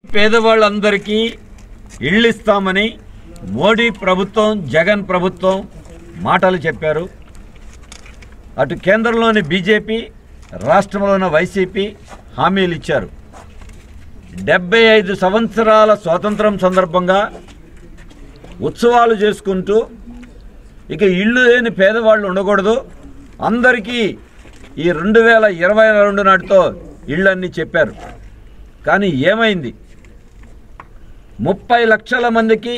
పేదవాళ్ళందరికీ ఇళ్ళు ఇస్తామని మోడీ ప్రభుత్వం జగన్ ప్రభుత్వం మాటలు చెప్పారు అటు కేంద్రంలోని బీజేపీ రాష్ట్రంలోని వైసీపీ హామీలు ఇచ్చారు డెబ్బై ఐదు సంవత్సరాల స్వాతంత్రం సందర్భంగా ఉత్సవాలు చేసుకుంటూ ఇక ఇల్లు లేని పేదవాళ్ళు ఉండకూడదు అందరికీ ఈ రెండు వేల ఇరవై రెండు నాటితో ఇళ్ళన్నీ చెప్పారు కానీ ఏమైంది ముప్పై లక్షల మందికి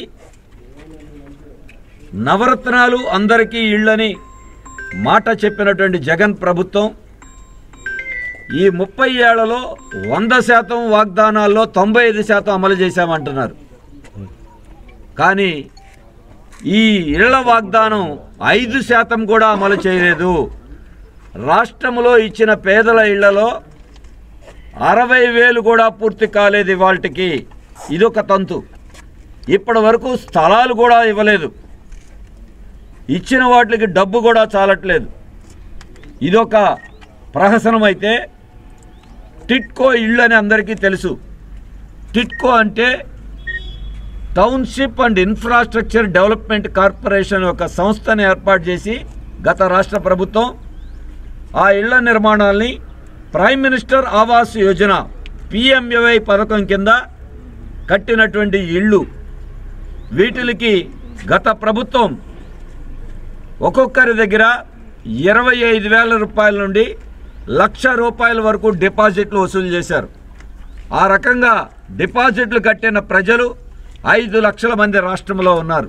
నవరత్నాలు అందరికీ ఇళ్ళని మాట చెప్పినటువంటి జగన్ ప్రభుత్వం ఈ ముప్పై ఏళ్లలో వంద శాతం వాగ్దానాల్లో తొంభై ఐదు శాతం అమలు చేశామంటున్నారు కానీ ఈ ఇళ్ల వాగ్దానం ఐదు శాతం కూడా అమలు చేయలేదు రాష్ట్రంలో ఇచ్చిన పేదల ఇళ్లలో అరవై వేలు కూడా పూర్తి కాలేదు ఇవాళకి ఇదొక తంతు ఇప్పటి వరకు స్థలాలు కూడా ఇవ్వలేదు ఇచ్చిన వాటికి డబ్బు కూడా చాలట్లేదు ఇదొక ప్రహసనం అయితే టిట్కో ఇళ్ళు అని అందరికీ తెలుసు టిట్కో అంటే township and infrastructure development corporation ఒక సంస్థను ఏర్పాటు చేసి గత రాష్ట్ర ప్రభుత్వం ఆ ఇళ్ల నిర్మాణాల్ని prime minister Awas Yojana PMAY పథకం కింద కట్టినటువంటి ఇళ్ళు వీటికి గత ప్రభుత్వం ఒక్కొక్కరి దగ్గర ఇరవై ఐదు వేల రూపాయల నుండి లక్ష రూపాయల వరకు డిపాజిట్లు వసూలు చేశారు ఆ రకంగా డిపాజిట్లు కట్టిన ప్రజలు ఐదు లక్షల మంది రాష్ట్రంలో ఉన్నారు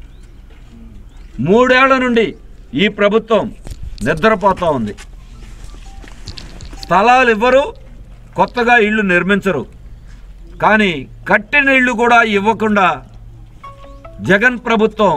మూడేళ్ల నుండి ఈ ప్రభుత్వం నిద్రపోతూ ఉంది స్థలాలు ఇవ్వరు కొత్తగా ఇళ్ళు నిర్మించరు కానీ కట్టిన ఇళ్ళు కూడా ఇవ్వకుండా జగన్ ప్రభుత్వం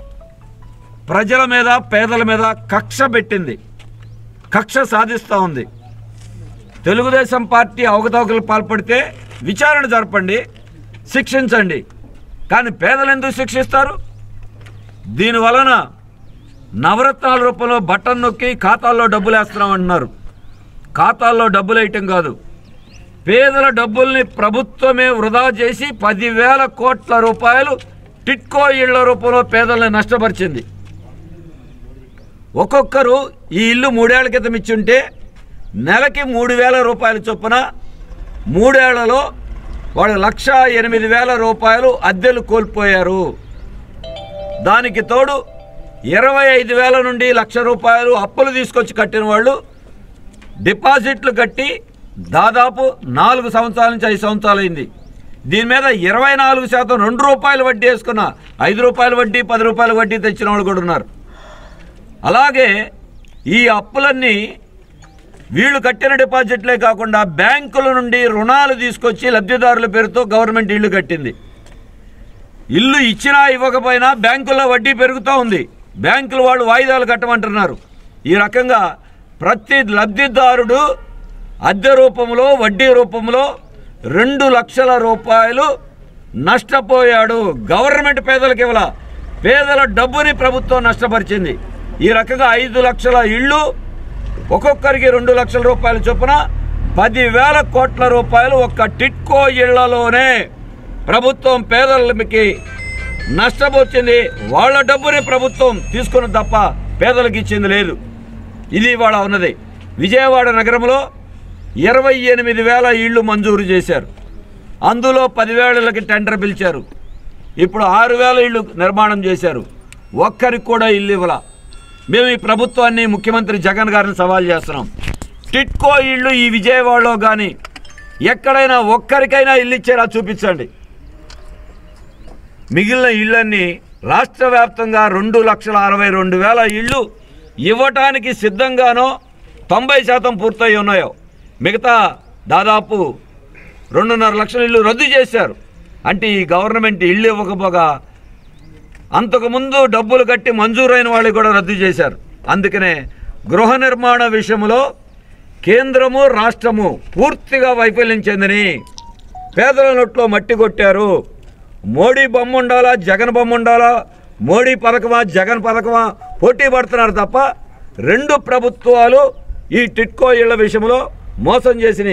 ప్రజల మీద పేదల మీద కక్ష పెట్టింది కక్ష సాధిస్తూ ఉంది తెలుగుదేశం పార్టీ అవకతవకలు పాల్పడితే విచారణ జరపండి శిక్షించండి కానీ పేదలు ఎందుకు శిక్షిస్తారు దీని వలన నవరత్నాల రూపంలో బటన్ నొక్కి ఖాతాల్లో డబ్బులు వేస్తున్నామంటున్నారు ఖాతాల్లో డబ్బులు వేయటం కాదు పేదల డబ్బుల్ని ప్రభుత్వమే వృధా చేసి పదివేల కోట్ల రూపాయలు టిట్కో ఇళ్ల రూపంలో పేదల్ని నష్టపరిచింది ఒక్కొక్కరు ఈ ఇల్లు మూడేళ్ల క్రితం ఇచ్చుంటే నెలకి మూడు వేల రూపాయల చొప్పున మూడేళ్లలో వాళ్ళు లక్ష ఎనిమిది వేల రూపాయలు అద్దెలు కోల్పోయారు దానికి తోడు ఇరవై ఐదు వేల నుండి లక్ష రూపాయలు అప్పులు తీసుకొచ్చి కట్టిన వాళ్ళు డిపాజిట్లు కట్టి దాదాపు నాలుగు సంవత్సరాల నుంచి ఐదు సంవత్సరాలు అయింది దీని మీద ఇరవై నాలుగు శాతం రెండు రూపాయలు వడ్డీ వేసుకున్న ఐదు రూపాయల వడ్డీ పది రూపాయల వడ్డీ తెచ్చిన వాళ్ళు కూడా ఉన్నారు అలాగే ఈ అప్పులన్నీ వీళ్ళు కట్టిన డిపాజిట్లే కాకుండా బ్యాంకుల నుండి రుణాలు తీసుకొచ్చి లబ్ధిదారుల పేరుతో గవర్నమెంట్ ఇల్లు కట్టింది ఇల్లు ఇచ్చినా ఇవ్వకపోయినా బ్యాంకుల్లో వడ్డీ పెరుగుతూ ఉంది బ్యాంకుల వాళ్ళు వాయిదాలు కట్టమంటున్నారు ఈ రకంగా ప్రతి లబ్ధిదారుడు అద్దె రూపంలో వడ్డీ రూపంలో రెండు లక్షల రూపాయలు నష్టపోయాడు గవర్నమెంట్ పేదలకు ఇవ్వాల పేదల డబ్బుని ప్రభుత్వం నష్టపరిచింది ఈ రకంగా ఐదు లక్షల ఇళ్ళు ఒక్కొక్కరికి రెండు లక్షల రూపాయల చొప్పున పదివేల కోట్ల రూపాయలు ఒక్క టిట్కో ఇళ్లలోనే ప్రభుత్వం పేదలకి నష్టపోచింది వాళ్ళ డబ్బుని ప్రభుత్వం తీసుకున్న తప్ప పేదలకు ఇచ్చింది లేదు ఇది ఇవాళ ఉన్నది విజయవాడ నగరంలో ఇరవై ఎనిమిది వేల ఇళ్ళు మంజూరు చేశారు అందులో పదివేలకి టెండర్ పిలిచారు ఇప్పుడు ఆరు వేల ఇళ్ళు నిర్మాణం చేశారు ఒక్కరికి కూడా ఇల్లు ఇవ్వాల మేము ఈ ప్రభుత్వాన్ని ముఖ్యమంత్రి జగన్ గారిని సవాల్ చేస్తున్నాం టిట్కో ఇళ్ళు ఈ విజయవాడలో కానీ ఎక్కడైనా ఒక్కరికైనా ఇల్లు ఇచ్చారా చూపించండి మిగిలిన ఇళ్ళన్నీ రాష్ట్ర వ్యాప్తంగా రెండు లక్షల అరవై రెండు వేల ఇళ్ళు ఇవ్వటానికి సిద్ధంగానో తొంభై శాతం పూర్తయి ఉన్నాయో మిగతా దాదాపు రెండున్నర లక్షల ఇళ్ళు రద్దు చేశారు అంటే ఈ గవర్నమెంట్ ఇళ్ళు ఇవ్వకపోగా అంతకుముందు డబ్బులు కట్టి మంజూరైన వాళ్ళు కూడా రద్దు చేశారు అందుకనే గృహ నిర్మాణ విషయంలో కేంద్రము రాష్ట్రము పూర్తిగా వైఫల్యం చెందని పేదల నోట్లో మట్టి కొట్టారు మోడీ బొమ్మ ఉండాలా జగన్ బొమ్మ ఉండాలా మోడీ పథకమా జగన్ పథకమా పోటీ పడుతున్నారు తప్ప రెండు ప్రభుత్వాలు ఈ టిట్కో ఇళ్ల విషయంలో మోసం చేసినాయి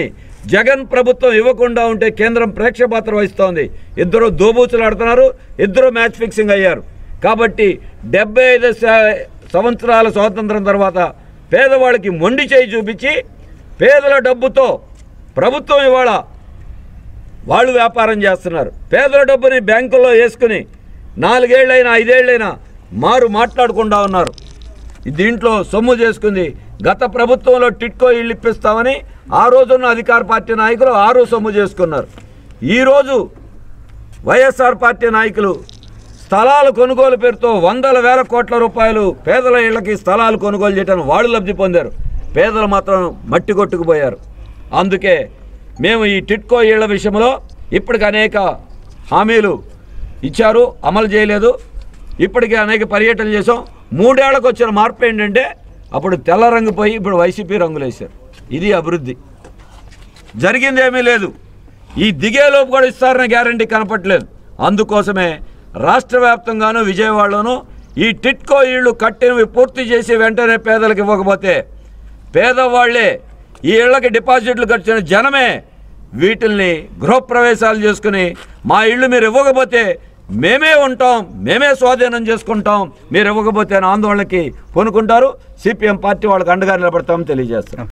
జగన్ ప్రభుత్వం ఇవ్వకుండా ఉంటే కేంద్రం ప్రేక్షపాత్ర వహిస్తోంది ఇద్దరు దోబూచులు ఆడుతున్నారు ఇద్దరు మ్యాచ్ ఫిక్సింగ్ అయ్యారు కాబట్టి డెబ్బై ఐదు స- సంవత్సరాల స్వాతంత్రం తర్వాత పేదవాళ్ళకి మొండి చేయి చూపించి పేదల డబ్బుతో ప్రభుత్వం ఇవాళ వాళ్ళు వ్యాపారం చేస్తున్నారు పేదల డబ్బుని బ్యాంకుల్లో వేసుకుని నాలుగేళ్లైనా ఐదేళ్లైనా మారు మాట్లాడకుండా ఉన్నారు దీంట్లో సొమ్ము చేసుకుంది గత ప్రభుత్వంలో టిట్కో ఇళ్ళు ఇప్పిస్తామని ఆ రోజున్న అధికార పార్టీ నాయకులు ఆరు సొమ్ము చేసుకున్నారు ఈరోజు వైఎస్ఆర్ పార్టీ నాయకులు స్థలాల కొనుగోలు పేరుతో వందల వేల కోట్ల రూపాయలు పేదల ఇళ్లకి స్థలాలు కొనుగోలు చేయడానికి వాళ్ళు లబ్ధి పొందారు పేదలు మాత్రం మట్టి కొట్టుకుపోయారు అందుకే మేము ఈ టిట్కో ఇళ్ల విషయంలో ఇప్పటికి అనేక హామీలు ఇచ్చారు అమలు చేయలేదు ఇప్పటికే అనేక పర్యటనలు చేసాం మూడేళ్లకు వచ్చిన మార్పు ఏంటంటే అప్పుడు తెల్ల రంగు పోయి ఇప్పుడు వైసీపీ రంగులు వేశారు ఇది అభివృద్ధి జరిగిందేమీ లేదు ఈ దిగేలోపు కూడా ఇస్తారనే గ్యారంటీ కనపట్లేదు అందుకోసమే రాష్ట్ర వ్యాప్తంగాను విజయవాడలోనూ ఈ టిట్కో ఇళ్ళు కట్టినవి పూర్తి చేసి వెంటనే పేదలకు ఇవ్వకపోతే పేదవాళ్లే ఈ ఇళ్లకి డిపాజిట్లు కట్టిన జనమే వీటిల్ని గృహప్రవేశాలు చేసుకుని మా ఇళ్ళు మీరు ఇవ్వకపోతే మేమే ఉంటాం మేమే స్వాధీనం చేసుకుంటాం మీరు ఇవ్వకపోతే అని ఆందోళనకి కొనుక్కుంటారు సిపిఎం పార్టీ వాళ్ళకి అండగా నిలబడతామని తెలియజేస్తాం